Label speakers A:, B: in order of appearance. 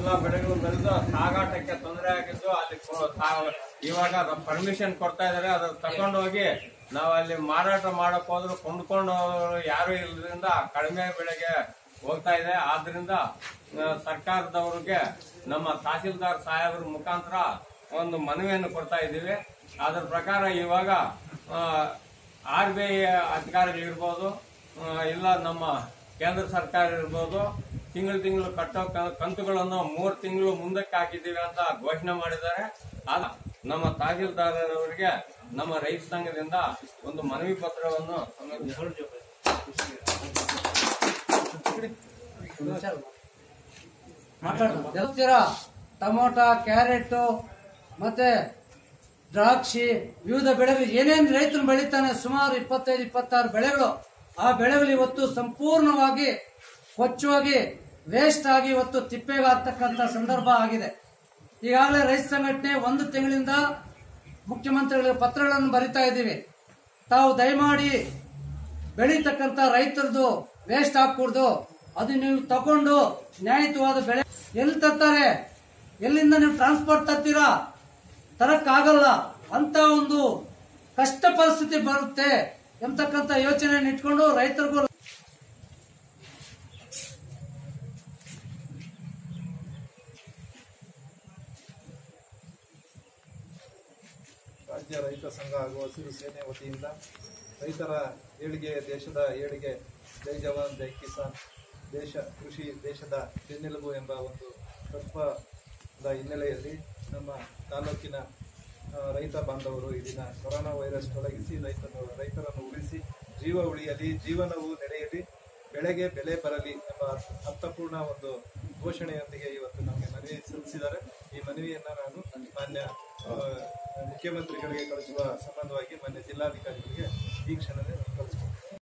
A: ಎಲ್ಲ ಬೆಳೆಗಳು ಬೆಳೆದು ಸಾಗಾಟಕ್ಕೆ ತೊಂದರೆ ಆಗಿದ್ದು ಅಲ್ಲಿ ಕೊ- ಸಾ- ಇವಾಗ ಪರ್ಮಿಷನ್ ಕೊಡ್ತಾ ಇದಾರೆ ಅದ್ರ ತಗೊಂಡು ಹೋಗಿ ನಾವು ಅಲ್ಲಿ ಮಾರಾಟ ಮಾಡಕ್ ಹೋದ್ರು ಕೊಂಡ್ಕೊಂಡು ಹೋಗೋರು ಯಾರು ಇಲ್ಲದ್ರಿಂದ ಕಡಿಮೆ ಬೆಳೆಗೆ ಹೋಗ್ತಾ ಇದೆ ಆದ್ರಿಂದ ಆ, ಸರ್ಕಾರದವ್ರಿಗೆ ನಮ್ಮ ತಹಸೀಲ್ದಾರ್ ಸಾಹೇಬ್ರ ಮುಖಾಂತರ ಒಂದು ಮನವಿಯನ್ನು ಕೊಡ್ತಾ ಇದ್ದೀವಿ ಅದ್ರ ಪ್ರಕಾರ ಇವಾಗ ಆರ್ ಬಿ ಐ ಅಧಿಕಾರಿಗಳಿರ್ಬೋದು ಆ, ಇಲ್ಲ ನಮ್ಮ ಕೇಂದ್ರ ಸರ್ಕಾರ ಇರ್ಬೋದು ತಿಂಗಳು ತಿಂಗಳು ಕಟ್ಟೋ ಕ- ಕಂತುಗಳನ್ನು ಮೂರು ತಿಂಗಳು ಮುಂದಕ್ಕೆ ಹಾಕಿದ್ದೀವಿ ಅಂತ ಘೋಷಣೆ ಮಾಡಿದ್ದಾರೆ ಆದ ನಮ್ಮ ತಹಸೀಲ್ದಾರರವರಿಗೆ ನಮ್ಮ ರೈತ ಸಂಘದಿಂದ ಒಂದು ಮನವಿ ಪತ್ರವನ್ನು
B: ಮಾತಾಡ್ತೀರ ಟೊಮೊಟೊ ಕ್ಯಾರೆಟ್ ಮತ್ತೆ ದ್ರಾಕ್ಷಿ ವಿವಿಧ ಬೆಳೆಗಳು ಏನೇನು ರೈತರು ಬೆಳೀತಾನೆ ಸುಮಾರು ಇಪ್ಪತ್ತೈದು ಇಪ್ಪತ್ತಾರು ಬೆಳೆಗಳು ಆ ಬೆಳೆಗಳು ಇವತ್ತು ಸಂಪೂರ್ಣವಾಗಿ ಸ್ವಚ್ಛವಾಗಿ ವೇಸ್ಟ್ ಆಗಿ ಇವತ್ತು ತಿಪ್ಪೆಗಾಗ್ತಕ್ಕಂಥ ಸಂದರ್ಭ ಆಗಿದೆ ಈಗಾಗಲೇ ರೈತ ಸಂಘಟನೆ ಒಂದು ತಿಂಗಳಿಂದ ಮುಖ್ಯಮಂತ್ರಿಗಳಿಗೆ ಪತ್ರಗಳನ್ನು ಬರಿತಾ ಇದ್ದೀವಿ ತಾವು ದಯಮಾಡಿ ಬೆಳೀತಕ್ಕಂಥ ರೈತರದು ವೇಸ್ಟ್ ಆಗ್ಕೂಡ್ದು ಅದು ನೀವು ತಗೊಂಡು ನ್ಯಾಯಯುತವಾದ ಬೆಳೆ ಎಲ್ಲಿ ತರ್ತಾರೆ ಎಲ್ಲಿಂದ ನೀವು ಟ್ರಾನ್ಸ್ಪೋರ್ಟ್ ತರ್ತೀರಾ ತರಕ್ಕಾಗಲ್ಲ ಅಂತ ಒಂದು ಕಷ್ಟ ಪರಿಸ್ಥಿತಿ ಬರುತ್ತೆ ಎಂತಕ್ಕಂಥ ಯೋಚನೆಯನ್ನು ಇಟ್ಕೊಂಡು ರೈತರಿಗೂ
C: ರಾಜ್ಯ ರೈತ ಸಂಘ ಹಾಗೂ ಹಸಿರು ಸೇನೆ ವತಿಯಿಂದ ರೈತರ ಏಳಿಗೆ ದೇಶದ ಏಳಿಗೆ ಜೈ ಜವಾನ್ ಜೈ ಕಿಸಾನ್ ದೇಶ ಕೃಷಿ ದೇಶದ ಬೆನ್ನೆಲುಬು ಎಂಬ ಒಂದು ತತ್ವದ ಹಿನ್ನೆಲೆಯಲ್ಲಿ ನಮ್ಮ ತಾಲೂಕಿನ ಆ, ರೈತ ಬಾಂಧವರು ಈ ದಿನ ಕೊರೋನಾ ವೈರಸ್ ತೊಲಗಿಸಿ ರೈತನು ರೈತರನ್ನು ಉಳಿಸಿ ಜೀವ ಉಳಿಯಲಿ ಜೀವನವು ನಡೆಯಲಿ ಬೆಳೆಗೆ ಬೆಲೆ ಬರಲಿ ಎಂಬ ಅರ್ಥಪೂರ್ಣ ಒಂದು ಘೋಷಣೆಯೊಂದಿಗೆ ಇವತ್ತು ನಮಗೆ ಮನವಿ ಸಲ್ಲಿಸಿದ್ದಾರೆ ಈ ಮನವಿಯನ್ನ ನಾನು ಮಾನ್ಯ ಆ, ಮುಖ್ಯಮಂತ್ರಿಗಳಿಗೆ ಕಳಿಸುವ ಸಂಬಂಧವಾಗಿ ಮಾನ್ಯ ಜಿಲ್ಲಾಧಿಕಾರಿಗಳಿಗೆ ಈ ಕ್ಷಣವೇ ಕಳಿಸ್ಕೊಡ್ತೀನಿ